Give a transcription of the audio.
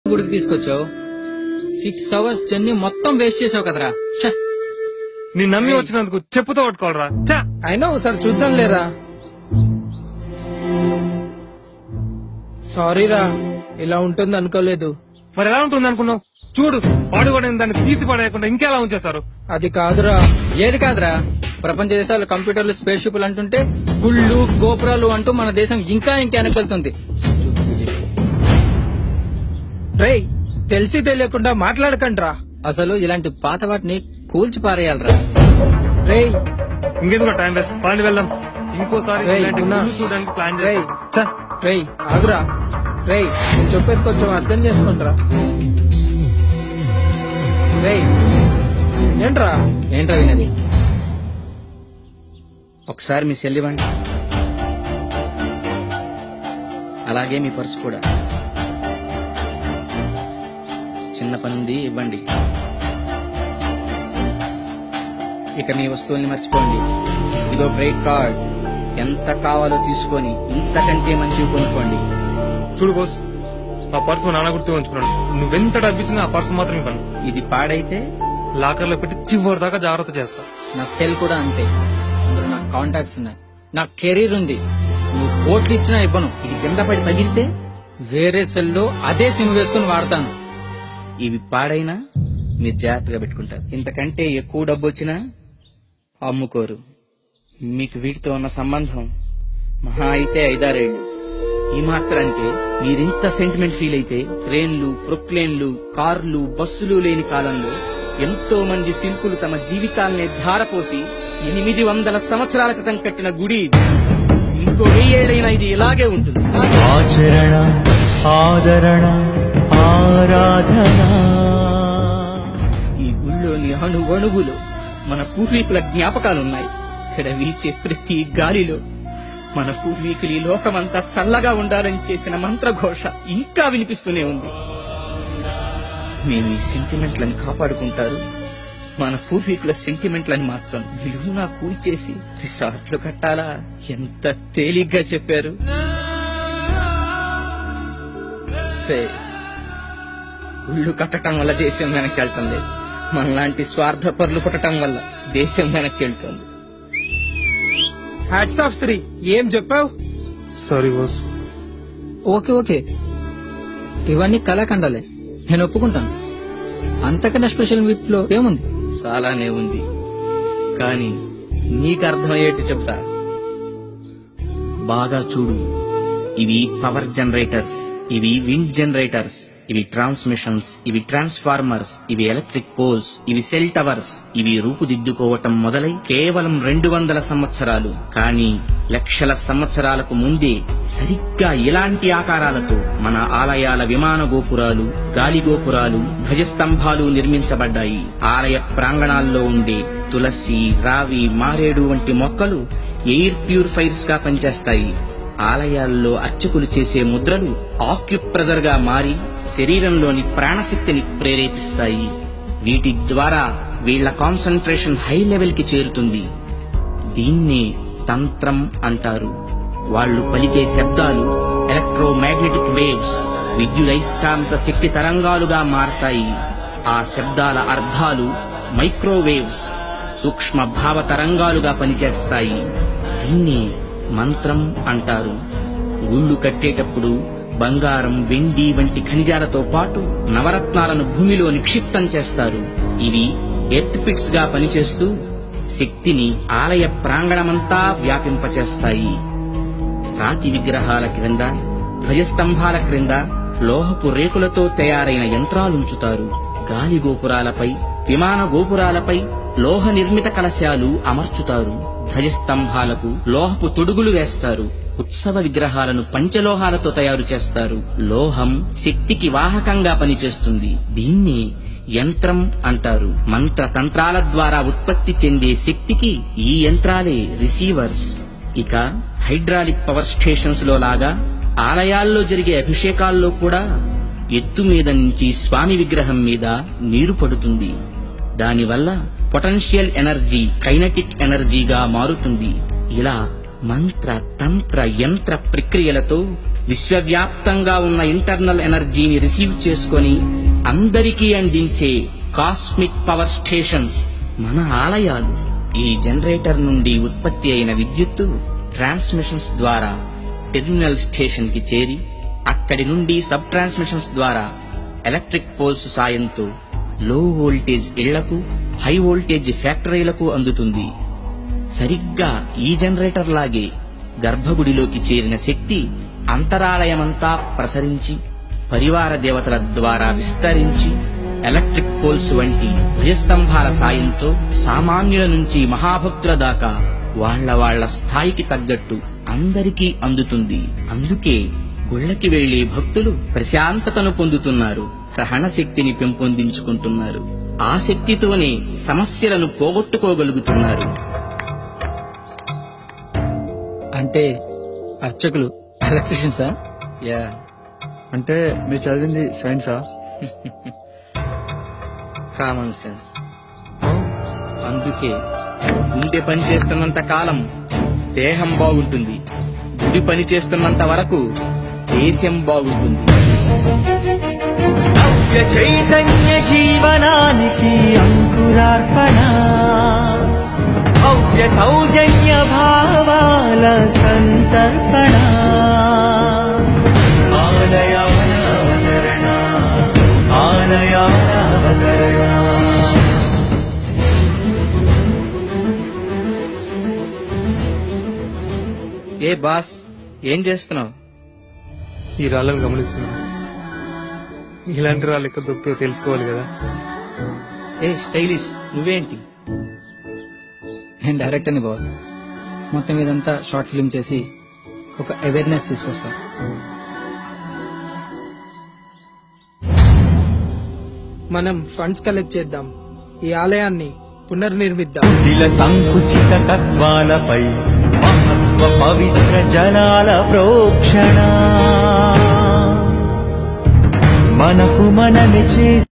గుడికి తీసుకొచ్చావు six hours journey మొత్తం వేస్ట్ చేసావు కదరా ఛ! నీ నమ్మి వచ్చినందుకు చెప్పుతో పట్టుకోవాలరా చా అయినా ఒకసారి చూద్దాం లేరా సారీరా ఇలా ఉంటుంది అనుకోలేదు మరి ఎలా ఉంటుంది అనుకున్నావు చూడు పాడుపడిన దాన్ని తీసి పడేయకుండా ఇంకెలా ఉంచేస్తారు అది కాదురా ఏది కాదురా ప్రపంచ దేశాలు కంప్యూటర్లు స్పేస్ షిప్లు అంటుంటే గుళ్ళు గోపురాలు అంటూ మన దేశం ఇంకా ఇంకా వెనకెళ్తుంది రేయ్ తెలిసి తెలియకుండా మాట్లాడకండ్రా అసలు ఇలాంటి పాత వాటిని కూల్చి పారేయాలరా రేయ్ ఇంకెందుకు టైం వేస్ట్ పాండి వెళ్దాం ఇంకోసారి రేయ్, ఇలాంటి ఉన్నా. గుళ్ళు చూడడానికి ప్లాన్ రేయ్. చేయి చా రేయ్ ఆగురా రేయ్ నేను చెప్పేది కొంచెం అర్థం చేసుకోండిరా రేయ్ ఏంట్రా ఏంట్రా వినది ఒకసారి మీ సెల్ ఇవ్వండి అలాగే మీ పర్సు కూడా చిన్న పనుంది ఇవ్వండి ఇక మీ వస్తువుల్ని మర్చిపోండి ఇదో క్రెడిట్ కార్డ్ ఎంత కావాలో తీసుకొని ఇంతకంటే మంచివి కొనుక్కోండి చూడు బోస్ ఆ పర్సు మా నాన్న గుర్తు ఉంచుకున్నాను నువ్వెంత డబ్బిచ్చినా ఆ పర్సు మాత్రం ఇవ్వను ఇది పాడైతే లాకర్ లో పెట్టి చివరి దాకా జాగ్రత్త చేస్తా నా సెల్ కూడా అంతే అందులో నా కాంటాక్ట్స్ ఉన్నాయి నా కెరీర్ ఉంది నువ్వు కోట్లు ఇచ్చినా ఇవ్వను ఇది కింద పడి పగిలితే వేరే సెల్లో అదే సిమ్ వేసుకుని వాడతాను ఇవి పాడైనా మీరు జాగ్రత్తగా పెట్టుకుంటారు ఇంతకంటే ఎక్కువ డబ్బు వచ్చినా అమ్ముకోరు మీకు వీటితో ఉన్న సంబంధం మహా అయితే ఐదారేళ్లు ఈ మాత్రానికే మీరింత సెంటిమెంట్ ఫీల్ అయితే ట్రైన్లు ప్రొక్లేన్లు కార్లు బస్సులు లేని కాలంలో ఎంతో మంది శిల్పులు తమ జీవితాల్ని ధారపోసి ఎనిమిది వందల సంవత్సరాల క్రితం కట్టిన గుడి ఇది. ఇంకో వెయ్యేళ్ళైనా ఇది ఇలాగే ఉంటుంది ఆచరణ ఆదరణ ఆరాధన ఈ గుళ్ళోని అణువణువులో మన పూర్వీకుల జ్ఞాపకాలున్నాయి ఇక్కడ వీచే ప్రతి గాలిలో మన పూర్వీకులు ఈ లోకమంతా చల్లగా ఉండాలని చేసిన మంత్రఘోష ఇంకా వినిపిస్తూనే ఉంది మేము ఈ సెంటిమెంట్లను కాపాడుకుంటారు మన పూర్వీకుల సెంటిమెంట్లని మాత్రం విలువనా కూల్చేసి రిసార్ట్లు కట్టాలా ఎంత తేలిగ్గా చెప్పారు రే, గుళ్ళు కట్టడం వల్ల దేశం వెనక్కి వెళ్తుంది మనలాంటి స్వార్థపరులు పుట్టడం వల్ల దేశం వెనక్కి వెళ్తుంది హ్యాట్స్ ఆఫ్ శ్రీ ఏం చెప్పావు సారీ బోస్ ఓకే ఓకే ఇవన్నీ కళాఖండాలే నేను ఒప్పుకుంటాను అంతకన్నా స్పెషల్ విప్ లో ఏముంది చాలానే ఉంది కానీ నీకు అర్థమయ్యేట్టు చెప్తా బాగా చూడు ఇవి పవర్ జనరేటర్స్ ఇవి విండ్ జనరేటర్స్ ఇవి ట్రాన్స్మిషన్స్ ఇవి ట్రాన్స్ఫార్మర్స్ ఇవి ఎలక్ట్రిక్ పోల్స్ ఇవి సెల్ టవర్స్ ఇవి రూపుదిద్దుకోవటం మొదలై కేవలం రెండు వందల సంవత్సరాలు కానీ లక్షల సంవత్సరాలకు ముందే సరిగ్గా ఇలాంటి ఆకారాలతో మన ఆలయాల విమాన గోపురాలు గాలి గోపురాలు ధ్వజస్తంభాలు నిర్మించబడ్డాయి ఆలయ ప్రాంగణాల్లో ఉండే తులసి రావి మారేడు వంటి మొక్కలు ఎయిర్ ప్యూరిఫైర్స్ గా పనిచేస్తాయి ఆలయాల్లో అర్చకులు చేసే ముద్రలు ఆక్యుప్రెజర్ గా మారి శరీరంలోని ప్రాణశక్తిని ప్రేరేపిస్తాయి వీటి ద్వారా వీళ్ళ కాన్సన్ట్రేషన్ హై లెవెల్ కి చేరుతుంది దీన్నే తంత్రం అంటారు వాళ్ళు పలికే శబ్దాలు ఎలక్ట్రోమాగ్నెటిక్ వేవ్స్ విద్యుదయస్కాంత శక్తి తరంగాలుగా మారతాయి ఆ శబ్దాల అర్థాలు మైక్రోవేవ్స్ సూక్ష్మ భావ తరంగాలుగా పనిచేస్తాయి దీన్నే మంత్రం అంటారు గుళ్ళు కట్టేటప్పుడు బంగారం వెండి వంటి ఖనిజాలతో పాటు నవరత్నాలను భూమిలో నిక్షిప్తం చేస్తారు ఇవి ఎర్త్ పిట్స్ గా పనిచేస్తూ శక్తిని ఆలయ ప్రాంగణమంతా వ్యాపింపచేస్తాయి రాతి విగ్రహాల క్రింద ధ్వజస్తంభాల క్రింద లోహపు రేకులతో తయారైన యంత్రాలుంచుతారు గాలి గోపురాలపై విమాన గోపురాలపై లోహ నిర్మిత కలశాలు అమర్చుతారు ధ్వజస్తంభాలకు లోహపు తొడుగులు వేస్తారు ఉత్సవ విగ్రహాలను పంచలోహాలతో తయారు చేస్తారు లోహం శక్తికి వాహకంగా పనిచేస్తుంది దీన్ని యంత్రం అంటారు మంత్ర తంత్రాల ద్వారా ఉత్పత్తి చెందే శక్తికి ఈ యంత్రాలే రిసీవర్స్ ఇక హైడ్రాలిక్ పవర్ స్టేషన్స్ లో లాగా ఆలయాల్లో జరిగే అభిషేకాల్లో కూడా ఎత్తు మీద నుంచి స్వామి విగ్రహం మీద నీరు పడుతుంది దానివల్ల పొటెన్షియల్ ఎనర్జీ కైనటిక్ ఎనర్జీగా మారుతుంది ఇలా మంత్ర తంత్ర యంత్ర ప్రక్రియలతో విశ్వవ్యాప్తంగా ఉన్న ఇంటర్నల్ ఎనర్జీని రిసీవ్ చేసుకొని అందరికీ అందించే కాస్మిక్ పవర్ స్టేషన్స్ మన ఆలయాలు ఈ జనరేటర్ నుండి ఉత్పత్తి అయిన విద్యుత్తు ట్రాన్స్మిషన్స్ ద్వారా టెర్మినల్ స్టేషన్ కి చేరి అక్కడి నుండి సబ్ ట్రాన్స్మిషన్స్ ద్వారా ఎలక్ట్రిక్ పోల్స్ సాయంతో లో వోల్టేజ్ ఇళ్లకు హై వోల్టేజ్ ఫ్యాక్టరీలకు అందుతుంది సరిగ్గా ఈ జనరేటర్ లాగే గర్భగుడిలోకి చేరిన శక్తి అంతరాలయమంతా ప్రసరించి పరివార దేవతల ద్వారా విస్తరించి ఎలక్ట్రిక్ పోల్స్ వంటి భుజస్తంభాల సాయంతో సామాన్యుల నుంచి మహాభక్తుల దాకా వాళ్ళ వాళ్ళ స్థాయికి తగ్గట్టు అందరికీ అందుతుంది అందుకే గుళ్ళకి వెళ్లే భక్తులు ప్రశాంతతను పొందుతున్నారు సహన శక్తిని పెంపొందించుకుంటున్నారు ఆ శక్తితోనే సమస్యలను పోగొట్టుకోగలుగుతున్నారు అంటే అర్చకులు ఎలక్ట్రిషియన్సా యా అంటే మీరు చదివింది సైన్సా కామన్ సెన్స్ అందుకే గుండె పని చేస్తున్నంత కాలం దేహం బాగుంటుంది గుడి పని చేస్తున్నంత వరకు దేశం బాగుంటుంది నవ్య చైతన్య జీవనానికి అంకురార్పణ భవ్య సౌజన్య భావాల సంతర్పణ ఆలయాల అవతరణ ఆలయాల అవతరణ ఏ బాస్ ఏం చేస్తున్నావు ఈ రాళ్ళను గమనిస్తున్నా ఇలాంటి రాళ్ళు ఎక్కడ దొరుకుతాయో తెలుసుకోవాలి కదా ఏ స్టైలిష్ నువ్వేంటి నేను డైరెక్టర్ని బాస్ మొత్తం ఇదంతా షార్ట్ ఫిల్మ్ చేసి ఒక అవేర్నెస్ తీసుకొస్తా మనం ఫండ్స్ కలెక్ట్ చేద్దాం ఈ ఆలయాన్ని పునర్నిర్మిద్దాం కుటిల సంకుచిత తత్వాలపై మహత్వ పవిత్ర జలాల ప్రోక్షణ మనకు మనమే చేసి